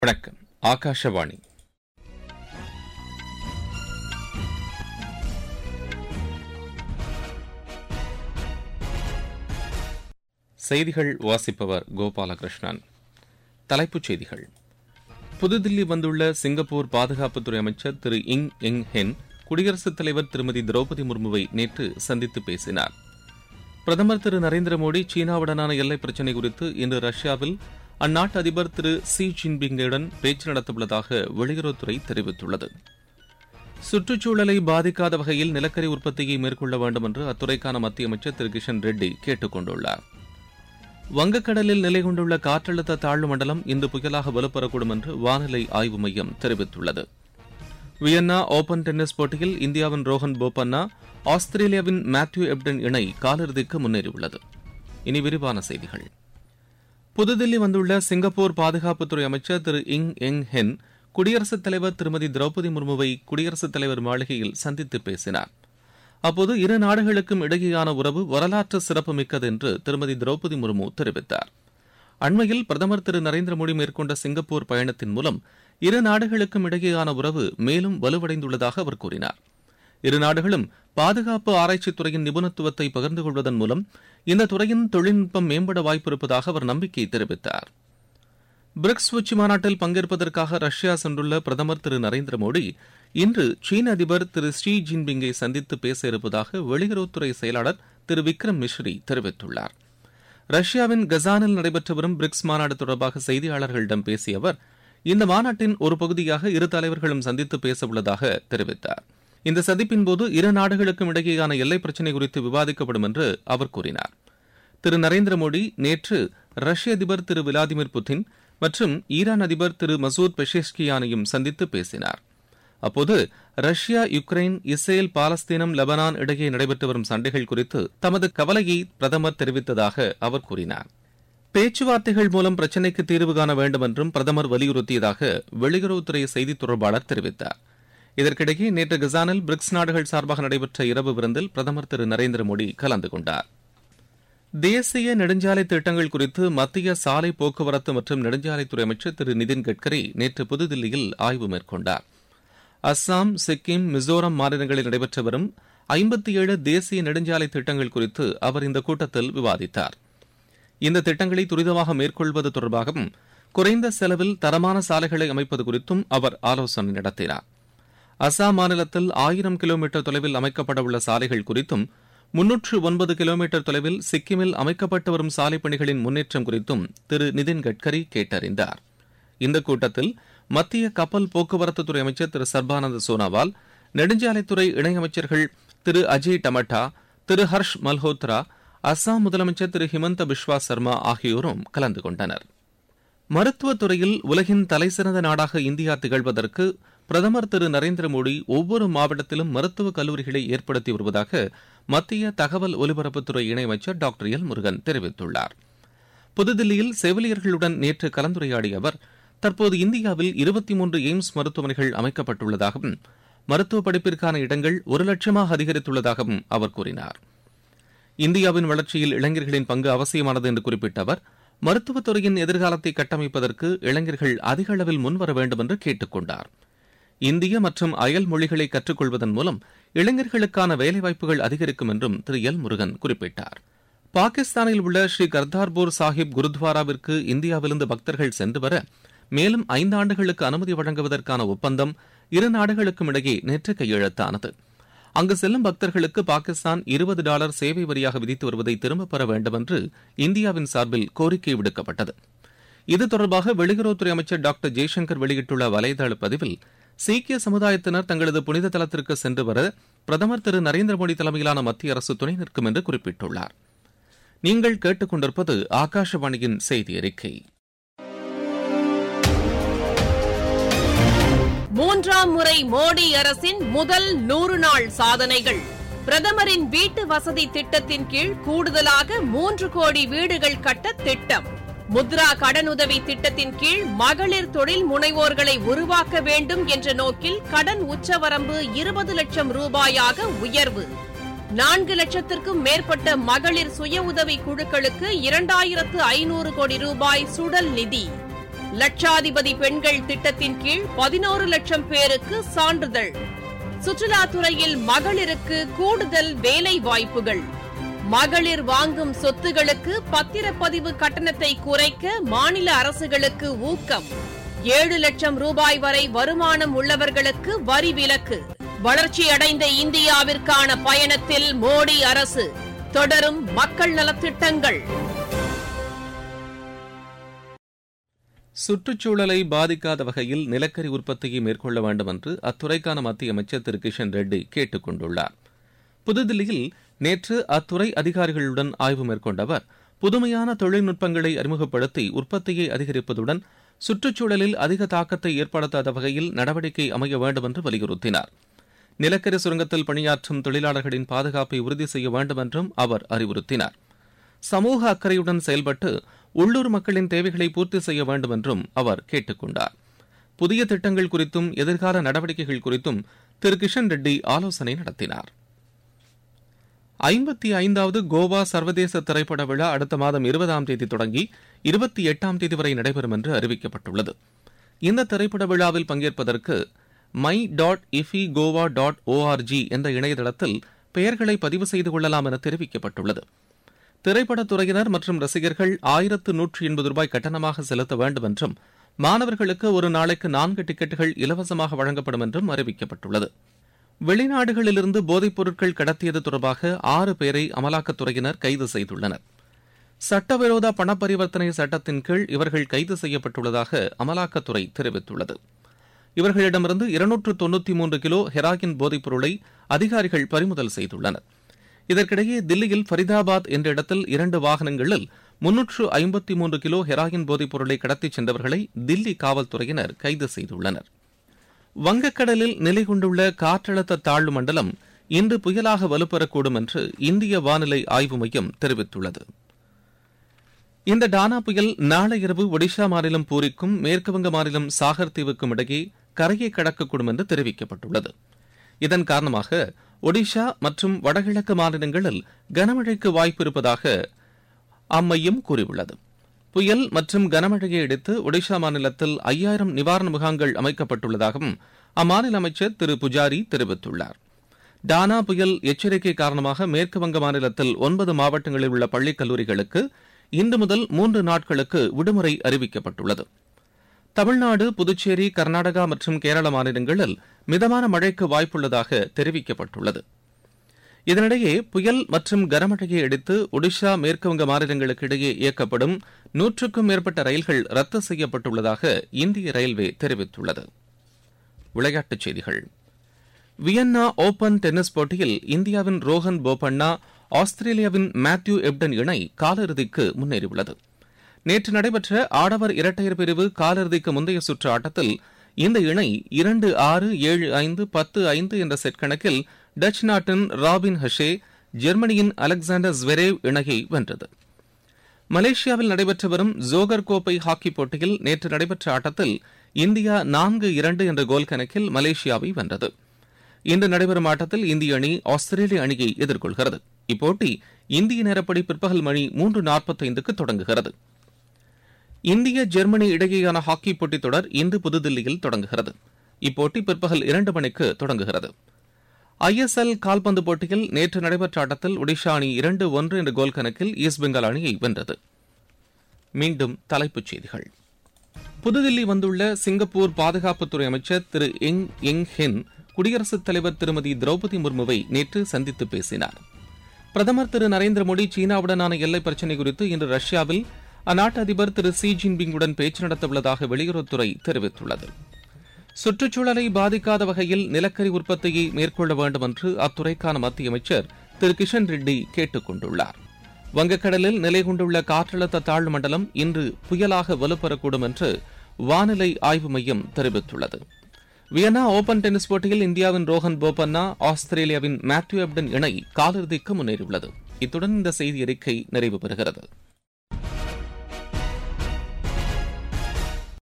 வணக்கம் ஆகாஷவாணி செய்திகள் வாசிப்பவர் கோபாலகிருஷ்ணன் தலைப்புச் செய்திகள் புதுதில்லி வந்துள்ள சிங்கப்பூர் பாதுகாப்புத்துறை அமைச்சர் திரு இங் எங் ஹென் குடியரசுத் தலைவர் திருமதி திரௌபதி முர்முவை நேற்று சந்தித்து பேசினார் பிரதமர் திரு நரேந்திர மோடி சீனாவுடனான எல்லைப் பிரச்சினை குறித்து இன்று ரஷ்யாவில் அந்நாட்டு அதிபர் திரு சி ஜின்பிங்குடன் பேச்சு நடத்தவுள்ளதாக வெளியுறவுத்துறை தெரிவித்துள்ளது சுற்றுச்சூழலை பாதிக்காத வகையில் நிலக்கரி உற்பத்தியை மேற்கொள்ள வேண்டும் என்று அத்துறைக்கான மத்திய அமைச்சர் திரு கிஷன் ரெட்டி கேட்டுக் கொண்டுள்ளார் வங்கக்கடலில் நிலை கொண்டுள்ள காற்றழுத்த தாழ்வு மண்டலம் இன்று புயலாக வலுப்பெறக்கூடும் என்று வானிலை ஆய்வு மையம் தெரிவித்துள்ளது வியன்னா ஓபன் டென்னிஸ் போட்டியில் இந்தியாவின் ரோஹன் போபண்ணா ஆஸ்திரேலியாவின் மேத்யூ எப்டன் இணை காலிறுதிக்கு முன்னேறியுள்ளது இனி விரிவான செய்திகள் புதுதில்லி வந்துள்ள சிங்கப்பூர் பாதுகாப்புத்துறை அமைச்சர் திரு இங் எங் ஹென் குடியரசுத் தலைவர் திருமதி திரௌபதி முர்முவை குடியரசுத் தலைவர் மாளிகையில் சந்தித்து பேசினார் அப்போது இரு நாடுகளுக்கும் இடையேயான உறவு வரலாற்று சிறப்புமிக்கது என்று திருமதி திரௌபதி முர்மு தெரிவித்தார் அண்மையில் பிரதமர் திரு நரேந்திர மோடி மேற்கொண்ட சிங்கப்பூர் பயணத்தின் மூலம் இரு நாடுகளுக்கும் இடையேயான உறவு மேலும் வலுவடைந்துள்ளதாக அவர் கூறினார் இரு நாடுகளும் பாதுகாப்பு ஆராய்ச்சித் துறையின் நிபுணத்துவத்தை பகிர்ந்து கொள்வதன் மூலம் இந்த துறையின் தொழில்நுட்பம் மேம்பட வாய்ப்பிருப்பதாக அவர் நம்பிக்கை தெரிவித்தார் பிரிக்ஸ் உச்சி மாநாட்டில் பங்கேற்பதற்காக ரஷ்யா சென்றுள்ள பிரதமர் திரு நரேந்திர மோடி இன்று சீன அதிபர் திரு ஷி ஜின்பிங்கை சந்தித்து பேச இருப்பதாக வெளியுறவுத்துறை செயலாளர் திரு விக்ரம் மிஸ்ரி தெரிவித்துள்ளார் ரஷ்யாவின் கசானில் நடைபெற்று வரும் பிரிக்ஸ் மாநாடு தொடர்பாக செய்தியாளர்களிடம் பேசிய அவர் இந்த மாநாட்டின் ஒரு பகுதியாக இரு தலைவர்களும் சந்தித்து பேசவுள்ளதாக தெரிவித்தார் இந்த சந்திப்பின்போது இரு நாடுகளுக்கும் இடையேயான எல்லைப் பிரச்சினை குறித்து விவாதிக்கப்படும் என்று அவர் கூறினார் திரு நரேந்திர மோடி நேற்று ரஷ்ய அதிபர் திரு விளாடிமிர் புட்டின் மற்றும் ஈரான் அதிபர் திரு மசூத் பெஷேஷ்கியானையும் சந்தித்து பேசினார் அப்போது ரஷ்யா யுக்ரைன் இஸ்ரேல் பாலஸ்தீனம் லெபனான் இடையே நடைபெற்று வரும் சண்டைகள் குறித்து தமது கவலையை பிரதமர் தெரிவித்ததாக அவர் கூறினார் பேச்சுவார்த்தைகள் மூலம் பிரச்சினைக்கு தீர்வு காண வேண்டும் என்றும் பிரதமர் வலியுறுத்தியதாக வெளியுறவுத்துறை செய்தித் தொடர்பாளர் தெரிவித்தார் இதற்கிடையே நேற்று கசானில் பிரிக்ஸ் நாடுகள் சார்பாக நடைபெற்ற இரவு விருந்தில் பிரதமர் திரு நரேந்திர மோடி கலந்து கொண்டார் தேசிய நெடுஞ்சாலை திட்டங்கள் குறித்து மத்திய சாலை போக்குவரத்து மற்றும் நெடுஞ்சாலைத்துறை அமைச்சர் திரு நிதின் கட்கரி நேற்று புதுதில்லியில் ஆய்வு மேற்கொண்டார் அஸ்ஸாம் சிக்கிம் மிசோரம் மாநிலங்களில் நடைபெற்று வரும் ஐம்பத்தி ஏழு தேசிய நெடுஞ்சாலை திட்டங்கள் குறித்து அவர் இந்த கூட்டத்தில் விவாதித்தார் இந்த திட்டங்களை துரிதமாக மேற்கொள்வது தொடர்பாகவும் குறைந்த செலவில் தரமான சாலைகளை அமைப்பது குறித்தும் அவர் ஆலோசனை நடத்தினார் அசாம் மாநிலத்தில் ஆயிரம் கிலோமீட்டர் தொலைவில் அமைக்கப்பட உள்ள சாலைகள் குறித்தும் முன்னூற்று ஒன்பது கிலோமீட்டர் தொலைவில் சிக்கிமில் அமைக்கப்பட்டு வரும் சாலை பணிகளின் முன்னேற்றம் குறித்தும் திரு நிதின் கட்கரி கேட்டறிந்தார் இந்த கூட்டத்தில் மத்திய கப்பல் போக்குவரத்துத்துறை அமைச்சர் திரு சர்பானந்த சோனாவால் நெடுஞ்சாலைத்துறை இணையமைச்சர்கள் திரு அஜய் டமட்டா திரு ஹர்ஷ் மல்ஹோத்ரா அஸ்ஸாம் முதலமைச்சர் திரு ஹிமந்த பிஸ்வா சர்மா ஆகியோரும் கலந்து கொண்டனர் மருத்துவத்துறையில் உலகின் தலைசிறந்த நாடாக இந்தியா திகழ்வதற்கு பிரதமர் திரு நரேந்திர மோடி ஒவ்வொரு மாவட்டத்திலும் மருத்துவக் கல்லூரிகளை ஏற்படுத்தி வருவதாக மத்திய தகவல் ஒலிபரப்புத்துறை இணையமைச்சர் டாக்டர் எல் முருகன் தெரிவித்துள்ளார் புதுதில்லியில் செவிலியர்களுடன் நேற்று கலந்துரையாடிய அவர் தற்போது இந்தியாவில் இருபத்தி மூன்று எய்ம்ஸ் மருத்துவமனைகள் அமைக்கப்பட்டுள்ளதாகவும் மருத்துவ படிப்பிற்கான இடங்கள் ஒரு லட்சமாக அதிகரித்துள்ளதாகவும் அவர் கூறினார் இந்தியாவின் வளர்ச்சியில் இளைஞர்களின் பங்கு அவசியமானது என்று குறிப்பிட்ட அவர் மருத்துவத்துறையின் எதிர்காலத்தை கட்டமைப்பதற்கு இளைஞர்கள் அதிக அளவில் முன்வர வேண்டும் என்று கேட்டுக் கொண்டார் இந்திய மற்றும் அயல் மொழிகளை கற்றுக்கொள்வதன் மூலம் இளைஞர்களுக்கான வேலைவாய்ப்புகள் அதிகரிக்கும் என்றும் திரு எல் முருகன் குறிப்பிட்டார் பாகிஸ்தானில் உள்ள ஸ்ரீ கர்தார்பூர் சாஹிப் குருத்வாராவிற்கு இந்தியாவிலிருந்து பக்தர்கள் சென்று வர மேலும் ஐந்து ஆண்டுகளுக்கு அனுமதி வழங்குவதற்கான ஒப்பந்தம் இரு நாடுகளுக்கும் இடையே நேற்று கையெழுத்தானது அங்கு செல்லும் பக்தர்களுக்கு பாகிஸ்தான் இருபது டாலர் சேவை வரியாக விதித்து வருவதை திரும்பப் பெற வேண்டும் என்று இந்தியாவின் சார்பில் கோரிக்கை விடுக்கப்பட்டது இது தொடர்பாக வெளியுறவுத்துறை அமைச்சர் டாக்டர் ஜெய்சங்கர் வெளியிட்டுள்ள வலைதள பதிவில் சீக்கிய சமுதாயத்தினர் தங்களது புனித தலத்திற்கு சென்று வர பிரதமர் திரு நரேந்திர மோடி தலைமையிலான மத்திய அரசு துணை நிற்கும் என்று குறிப்பிட்டுள்ளார் நீங்கள் கேட்டுக்கொண்டிருப்பது ஆகாஷவாணியின் செய்தி அறிக்கை மூன்றாம் முறை மோடி அரசின் முதல் நூறு நாள் சாதனைகள் பிரதமரின் வீட்டு வசதி திட்டத்தின் கீழ் கூடுதலாக மூன்று கோடி வீடுகள் கட்ட திட்டம் முத்ரா கடனுதவி திட்டத்தின் கீழ் மகளிர் தொழில் முனைவோர்களை உருவாக்க வேண்டும் என்ற நோக்கில் கடன் உச்சவரம்பு இருபது லட்சம் ரூபாயாக உயர்வு நான்கு லட்சத்திற்கும் மேற்பட்ட மகளிர் சுய உதவி குழுக்களுக்கு இரண்டாயிரத்து ஐநூறு கோடி ரூபாய் சுடல் நிதி லட்சாதிபதி பெண்கள் திட்டத்தின் கீழ் பதினோரு லட்சம் பேருக்கு சான்றிதழ் சுற்றுலாத்துறையில் மகளிருக்கு கூடுதல் வேலை வாய்ப்புகள் மகளிர் வாங்கும் சொத்துகளுக்கு பத்திரப்பதிவு கட்டணத்தை குறைக்க மாநில அரசுகளுக்கு ஊக்கம் ஏழு லட்சம் ரூபாய் வரை வருமானம் உள்ளவர்களுக்கு வரி விலக்கு வளர்ச்சியடைந்த இந்தியாவிற்கான பயணத்தில் மோடி அரசு தொடரும் மக்கள் நலத்திட்டங்கள் சுற்றுச்சூழலை பாதிக்காத வகையில் நிலக்கரி உற்பத்தியை மேற்கொள்ள வேண்டும் என்று அத்துறைக்கான மத்திய அமைச்சர் திரு கிஷன் ரெட்டி கேட்டுக் கொண்டுள்ளார் புதுதில்லியில் நேற்று அத்துறை அதிகாரிகளுடன் ஆய்வு மேற்கொண்ட அவர் புதுமையான தொழில்நுட்பங்களை அறிமுகப்படுத்தி உற்பத்தியை அதிகரிப்பதுடன் சுற்றுச்சூழலில் அதிக தாக்கத்தை ஏற்படுத்தாத வகையில் நடவடிக்கை அமைய வேண்டும் என்று வலியுறுத்தினார் நிலக்கரி சுரங்கத்தில் பணியாற்றும் தொழிலாளர்களின் பாதுகாப்பை உறுதி செய்ய வேண்டும் என்றும் அவர் அறிவுறுத்தினார் சமூக அக்கறையுடன் செயல்பட்டு உள்ளூர் மக்களின் தேவைகளை பூர்த்தி செய்ய வேண்டும் என்றும் அவர் கேட்டுக் கொண்டார் புதிய திட்டங்கள் குறித்தும் எதிர்கால நடவடிக்கைகள் குறித்தும் திரு கிஷன் ரெட்டி ஆலோசனை நடத்தினார் ஐம்பத்தி ஐந்தாவது கோவா சர்வதேச திரைப்பட விழா அடுத்த மாதம் இருபதாம் தேதி தொடங்கி இருபத்தி எட்டாம் தேதி வரை நடைபெறும் என்று அறிவிக்கப்பட்டுள்ளது இந்த திரைப்பட விழாவில் பங்கேற்பதற்கு my dot IFFI Goa dot O R G என்ற இணையதளத்தில் பெயர்களை பதிவு செய்து கொள்ளலாம் என தெரிவிக்கப்பட்டுள்ளது திரைப்படத் துறையினர் மற்றும் ரசிகர்கள் ஆயிரத்து நூற்றி எண்பது ரூபாய் கட்டணமாக செலுத்த வேண்டும் என்றும் மாணவர்களுக்கு ஒரு நாளைக்கு நான்கு டிக்கெட்டுகள் இலவசமாக வழங்கப்படும் என்றும் அறிவிக்கப்பட்டுள்ளது வெளிநாடுகளிலிருந்து போதைப் பொருட்கள் கடத்தியது தொடர்பாக ஆறு பேரை அமலாக்கத்துறையினர் கைது செய்துள்ளனர் சட்டவிரோத பணப்பரிவர்த்தனை சட்டத்தின் கீழ் இவர்கள் கைது செய்யப்பட்டுள்ளதாக அமலாக்கத்துறை தெரிவித்துள்ளது இவர்களிடமிருந்து இருநூற்று தொன்னூற்றி மூன்று கிலோ ஹெராயின் போதைப் பொருளை அதிகாரிகள் பறிமுதல் செய்துள்ளனர் இதற்கிடையே தில்லியில் ஃபரிதாபாத் என்ற இடத்தில் இரண்டு வாகனங்களில் முன்னூற்று ஐம்பத்தி மூன்று கிலோ ஹெராயின் போதைப் பொருளை கடத்திச் சென்றவர்களை தில்லி காவல்துறையினர் கைது செய்துள்ளனர் வங்கக்கடலில் நிலை கொண்டுள்ள காற்றழுத்த தாழ்வு மண்டலம் இன்று புயலாக வலுப்பெறக்கூடும் என்று இந்திய வானிலை ஆய்வு மையம் தெரிவித்துள்ளது இந்த டானா புயல் நாளை இரவு ஒடிஷா மாநிலம் பூரிக்கும் மேற்குவங்க மாநிலம் சாகர் தீவுக்கும் இடையே கரையை கடக்கக்கூடும் என்று தெரிவிக்கப்பட்டுள்ளது இதன் காரணமாக ஒடிஷா மற்றும் வடகிழக்கு மாநிலங்களில் கனமழைக்கு வாய்ப்பு இருப்பதாக அம்மையம் கூறியுள்ளது புயல் மற்றும் கனமழையை அடுத்து ஒடிஷா மாநிலத்தில் ஐயாயிரம் நிவாரண முகாம்கள் அமைக்கப்பட்டுள்ளதாகவும் அம்மாநில அமைச்சர் திரு புஜாரி தெரிவித்துள்ளார் டானா புயல் எச்சரிக்கை காரணமாக மேற்கு வங்க மாநிலத்தில் ஒன்பது மாவட்டங்களில் உள்ள பள்ளிக் கல்லூரிகளுக்கு இன்று முதல் மூன்று நாட்களுக்கு விடுமுறை அறிவிக்கப்பட்டுள்ளது தமிழ்நாடு புதுச்சேரி கர்நாடகா மற்றும் கேரள மாநிலங்களில் மிதமான மழைக்கு வாய்ப்புள்ளதாக தெரிவிக்கப்பட்டுள்ளது இதனிடையே புயல் மற்றும் கனமழையை அடுத்து ஒடிஷா மேற்குவங்க மாநிலங்களுக்கு இடையே இயக்கப்படும் நூற்றுக்கும் மேற்பட்ட ரயில்கள் ரத்து செய்யப்பட்டுள்ளதாக இந்திய ரயில்வே தெரிவித்துள்ளது விளையாட்டுச் செய்திகள் வியன்னா ஓபன் டென்னிஸ் போட்டியில் இந்தியாவின் ரோஹன் போபண்ணா ஆஸ்திரேலியாவின் மேத்யூ எப்டன் இணை காலிறுதிக்கு முன்னேறியுள்ளது நேற்று நடைபெற்ற ஆடவர் இரட்டையர் பிரிவு காலிறுதிக்கு முந்தைய சுற்று ஆட்டத்தில் இந்த இணை இரண்டு ஆறு ஏழு ஐந்து பத்து ஐந்து என்ற செட் கணக்கில் டச் நாட்டின் ராபின் ஹஷே ஜெர்மனியின் அலெக்சாண்டர் ஸ்வெரேவ் இணையை வென்றது மலேசியாவில் நடைபெற்று வரும் ஜோகர் கோப்பை ஹாக்கி போட்டியில் நேற்று நடைபெற்ற ஆட்டத்தில் இந்தியா நான்கு இரண்டு என்ற கோல் கணக்கில் மலேசியாவை வென்றது இன்று நடைபெறும் ஆட்டத்தில் இந்திய அணி ஆஸ்திரேலிய அணியை எதிர்கொள்கிறது இப்போட்டி இந்திய நேரப்படி பிற்பகல் மணி மூன்று நாற்பத்தைந்துக்கு தொடங்குகிறது இந்திய ஜெர்மனி இடையேயான ஹாக்கி போட்டித் தொடர் இன்று புதுதில்லியில் தொடங்குகிறது இப்போட்டி பிற்பகல் இரண்டு மணிக்கு தொடங்குகிறது ஐஎஸ்எல் கால்பந்து போட்டியில் நேற்று நடைபெற்ற ஆட்டத்தில் ஒடிஷா அணி இரண்டு ஒன்று என்ற கோல் கணக்கில் ஈஸ்ட் பெங்கால் அணியை வென்றது மீண்டும் தலைப்புச் செய்திகள் புதுதில்லி வந்துள்ள சிங்கப்பூர் பாதுகாப்புத்துறை அமைச்சர் திரு எங் எங் ஹென் குடியரசுத் தலைவர் திருமதி திரௌபதி முர்முவை நேற்று சந்தித்து பேசினார் பிரதமர் திரு நரேந்திர மோடி சீனாவுடனான எல்லை பிரச்சினை குறித்து இன்று ரஷ்யாவில் அந்நாட்டு அதிபர் திரு சி ஜின்பிங்குடன் பேச்சு நடத்தவுள்ளதாக வெளியுறவுத்துறை தெரிவித்துள்ளது சுற்றுச்சூழலை பாதிக்காத வகையில் நிலக்கரி உற்பத்தியை மேற்கொள்ள வேண்டும் என்று அத்துறைக்கான மத்திய அமைச்சர் திரு கிஷன் ரெட்டி கேட்டுக் கொண்டுள்ளார் வங்கக்கடலில் நிலை கொண்டுள்ள காற்றழுத்த தாழ்வு மண்டலம் இன்று புயலாக வலுப்பெறக்கூடும் என்று வானிலை ஆய்வு மையம் தெரிவித்துள்ளது வியன்னா ஓபன் டென்னிஸ் போட்டியில் இந்தியாவின் ரோஹன் போபண்ணா ஆஸ்திரேலியாவின் மேத்யூ எப்டன் இணை காலிறுதிக்கு முன்னேறியுள்ளது இத்துடன் இந்த செய்தி அறிக்கை நிறைவு பெறுகிறது